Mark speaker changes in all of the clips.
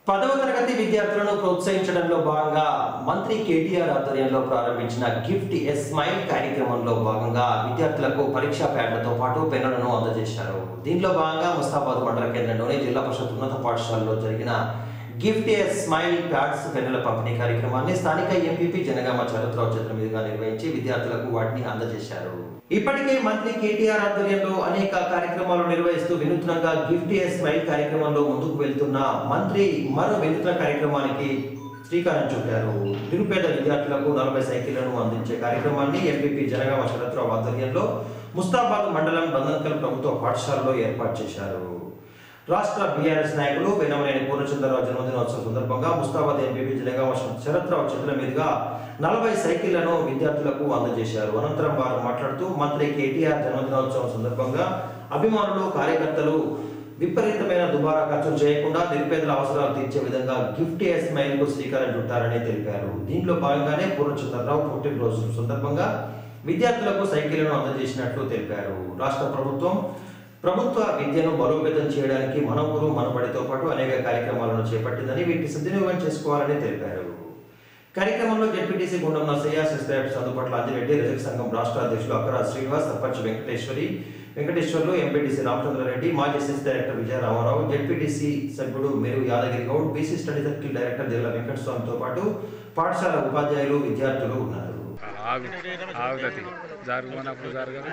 Speaker 1: పదవ తరగతి విద్యార్థులను ప్రోత్సహించడంలో భాగంగా మంత్రి కేటీఆర్ ఆధ్వర్యంలో ప్రారంభించిన గిఫ్ట్ ఎ స్మైల్ కార్యక్రమంలో భాగంగా విద్యార్థులకు పరీక్షా ప్యాడ్లతో పాటు పెన్నులను అందజేశారు దీనిలో భాగంగా ముస్తాబాద్ మండల కేంద్రంలోని జిల్లా పరిషత్ ఉన్నత పాఠశాలలో జరిగిన గిఫ్ట్ ఏ స్మైల్ ప్యాడ్స్ పెన్నుల పంపిణీ కార్యక్రమాన్ని స్థానిక ఎంపీపీ జనగామ చరిత్రరావు చేతుల మీదుగా నిర్వహించి విద్యార్థులకు వాటిని అందజేశారు ఇప్పటికే మంత్రి కేటీఆర్ ఆధ్వర్యంలో అనేక కార్యక్రమాలు నిర్వహిస్తూ వినూత్నంగా గిఫ్ట్ ఏ స్మైల్ కార్యక్రమంలో ముందుకు వెళ్తున్న మంత్రి మరో వినూత్న కార్యక్రమానికి శ్రీకారం చుట్టారు నిరుపేద విద్యార్థులకు నలభై సైకిళ్లను అందించే కార్యక్రమాన్ని ఎంపీపీ జనగామ శరత్రావు ఆధ్వర్యంలో ముస్తాబాద్ మండలం బంధన్కల్ ప్రభుత్వ పాఠశాలలో ఏర్పాటు చేశారు రాష్ట్ర బీఆర్ఎస్ నాయకులు వెనమనేని పూర్ణచంద్రరావు జన్మదినోత్సవం సందర్భంగా ముస్తాబాద్ ఎంపీ జనగామ శరత్రావు చేతుల మీదుగా నలభై సైకిళ్లను విద్యార్థులకు అందజేశారు అనంతరం వారు మాట్లాడుతూ మంత్రి కేటీఆర్ జన్మదినోత్సవం సందర్భంగా అభిమానులు కార్యకర్తలు విపరీతమైన దుబారా ఖర్చు చేయకుండా నిరుపేదల అవసరాలు తీర్చే విధంగా గిఫ్ట్ ఏ స్మైల్ కు శ్రీకారం చుట్టారని తెలిపారు దీంట్లో భాగంగానే పూర్ణచంద్రరావు పుట్టినరోజు సందర్భంగా విద్యార్థులకు సైకిళ్లను అందజేసినట్లు తెలిపారు రాష్ట్ర ప్రభుత్వం ప్రభుత్వ విద్యను బలోపేతం చేయడానికి మన ఊరు మన బడితో పాటు అనేక కార్యక్రమాలను చేపట్టిందని వీటిని సద్వినియోగం చేసుకోవాలని తెలిపారు కార్యక్రమంలో జెడ్పీటీసీ గుండం నర్సయ్య సెక్రటరీ చదువుపట్ల అంజిరెడ్డి రజక సంఘం రాష్ట్ర అధ్యక్షులు అక్కరా శ్రీనివాస్ సర్పంచ్ వెంకటేశ్వరి వెంకటేశ్వర్లు ఎంపీటీసీ రామచంద్రారెడ్డి మాజీ cess director Vijaya Rama Rao ZPTC సభ్యుడు Meru Yadagiri Goud BC study circle director జిల్లా వెంకటస్వామితో పాటు పాఠశాల ఉపాధ్యాయులు విద్యార్థులు ఉన్నారు
Speaker 2: ఆగు ఆగుతుంది జరగమన్నప్పుడు జరగదు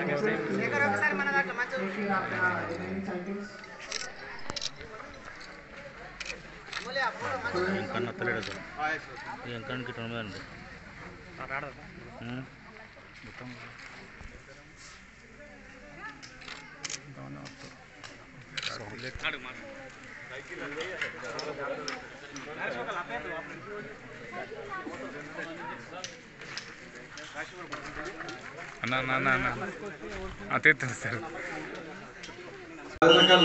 Speaker 3: ఏం కన్ను అత్తలేడు అసలు ఏం కన్ను గిట్ట ఉన్నదండి ఉం?
Speaker 2: అన్న అన్న అన్న అన్న ఆ, తెస్తాను సార్
Speaker 4: రాజనగర్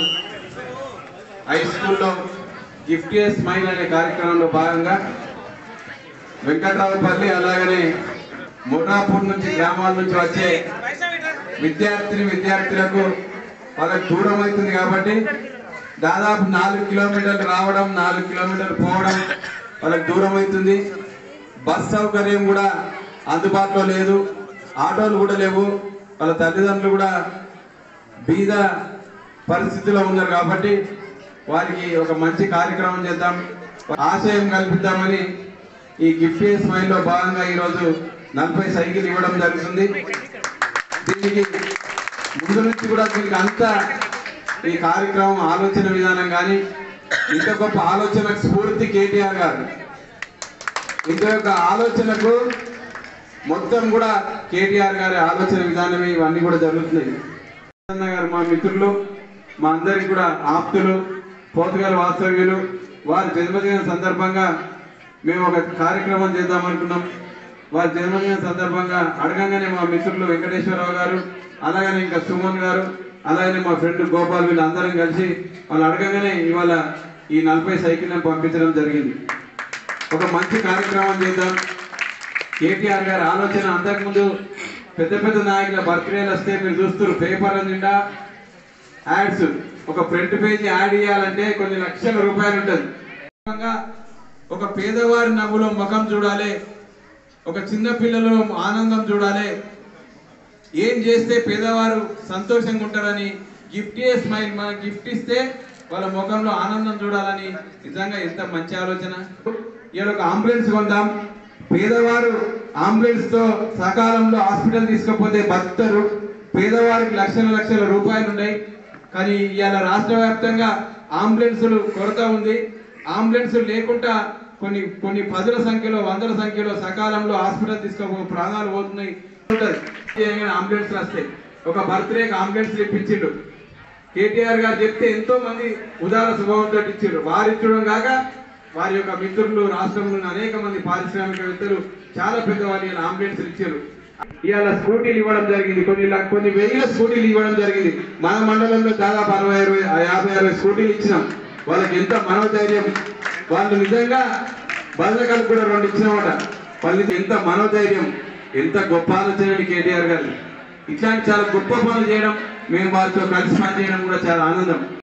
Speaker 4: హై స్కూల్లో గిఫ్ట్ ఏ స్మైల్ అనే కార్యక్రమంలో భాగంగా వెంకట్రావుపల్లి అలాగనే ముఠాపూర్ నుంచి గ్రామాల నుంచి వచ్చే విద్యార్థిని విద్యార్థులకు వాళ్ళకి దూరం అవుతుంది కాబట్టి దాదాపు నాలుగు కిలోమీటర్లు రావడం నాలుగు కిలోమీటర్లు పోవడం వాళ్ళకి దూరం అవుతుంది బస్ సౌకర్యం కూడా అందుబాటులో లేదు ఆటోలు కూడా లేవు వాళ్ళ తల్లిదండ్రులు కూడా బీద పరిస్థితిలో ఉన్నారు కాబట్టి వారికి ఒక మంచి కార్యక్రమం చేద్దాం ఆశయం కల్పిద్దామని ఈ గిఫ్ట్ ఏ స్మైల్లో భాగంగా ఈరోజు నలభై సైకిల్ ఇవ్వడం జరుగుతుంది దీనికి ముందు నుంచి కూడా దీనికి అంత ఈ కార్యక్రమం ఆలోచన విధానం కానీ ఇంత గొప్ప ఆలోచనకు స్ఫూర్తి కేటీఆర్ గారు ఇంత యొక్క ఆలోచనకు మొత్తం కూడా కేటీఆర్ గారి ఆలోచన విధానమే ఇవన్నీ కూడా జరుగుతున్నాయి అన్న గారు మా మిత్రులు మా అందరికి కూడా ఆప్తులు పోతుగాల వాస్తవ్యులు వారి జన్మదిన సందర్భంగా మేము ఒక కార్యక్రమం చేద్దాం అనుకున్నాం వారి జన్మదిన సందర్భంగా అడగంగానే మా మిత్రులు వెంకటేశ్వరరావు గారు అలాగనే ఇంకా సుమన్ గారు అలాగనే మా ఫ్రెండ్ గోపాల్ వీళ్ళందరం కలిసి వాళ్ళు అడగంగానే ఇవాళ ఈ నలభై సైకిళ్ళను పంపించడం జరిగింది ఒక మంచి కార్యక్రమం చేద్దాం కేటీఆర్ గారి ఆలోచన అంతకుముందు పెద్ద పెద్ద నాయకుల బర్త్డేలు వస్తే మీరు చూస్తారు పేపర్ల నిండా యాడ్స్ ఒక ఫ్రంట్ పేజీ యాడ్ ఇవ్వాలంటే కొన్ని లక్షల రూపాయలు ఉంటుంది ముఖ్యంగా ఒక పేదవారి నవ్వులో ముఖం చూడాలి ఒక చిన్న పిల్లలో ఆనందం చూడాలి ఏం చేస్తే పేదవారు సంతోషంగా ఉంటారని గిఫ్ట్ ఏ స్మైల్ మన గిఫ్ట్ ఇస్తే వాళ్ళ ముఖంలో ఆనందం చూడాలని నిజంగా ఎంత మంచి ఆలోచన ఇలా ఒక అంబులెన్స్ కొందాం పేదవారు అంబులెన్స్ తో సకాలంలో హాస్పిటల్ తీసుకపోతే బతుకుతారు పేదవారికి లక్షల లక్షల రూపాయలు ఉన్నాయి కానీ ఇవాళ రాష్ట్ర వ్యాప్తంగా అంబులెన్సులు కొరత ఉంది అంబులెన్స్ లేకుండా కొన్ని కొన్ని పదుల సంఖ్యలో వందల సంఖ్యలో సకాలంలో హాస్పిటల్ తీసుకోపో ప్రాణాలు పోతున్నాయి ఉంటది. అంబులెన్స్ వస్తాయి ఒక బర్త్డేకి అంబులెన్స్ ఇప్పించిండు కేటీఆర్ గారు చెప్తే ఎంతో మంది ఉదార స్వభావంతో ఇచ్చారు వారు ఇచ్చడం కాక వారి యొక్క మిత్రులు రాష్ట్రంలో అనేక మంది పారిశ్రామికవేత్తలు చాలా పెద్దవాళ్ళు ఇలా అంబులెన్స్ ఇచ్చారు ఇవాళ స్కూటీలు ఇవ్వడం జరిగింది కొన్ని ల- కొన్ని వేల స్కూటీలు ఇవ్వడం జరిగింది మన మండలంలో దాదాపు అరవై అరవై యాభై అరవై స్కూటీలు ఇచ్చినాం వాళ్ళకి ఎంత మనోధైర్యం వాళ్ళు నిజంగా బలకాలు కూడా రెండు ఇచ్చినామట వాళ్ళకి ఎంత మనోధైర్యం ఎంత గొప్ప ఆలోచన అండి కేటీఆర్ గారు ఇట్లాంటి చాలా గొప్ప పనులు చేయడం మేము వారితో కలిసి పనిచేయడం కూడా చాలా ఆనందం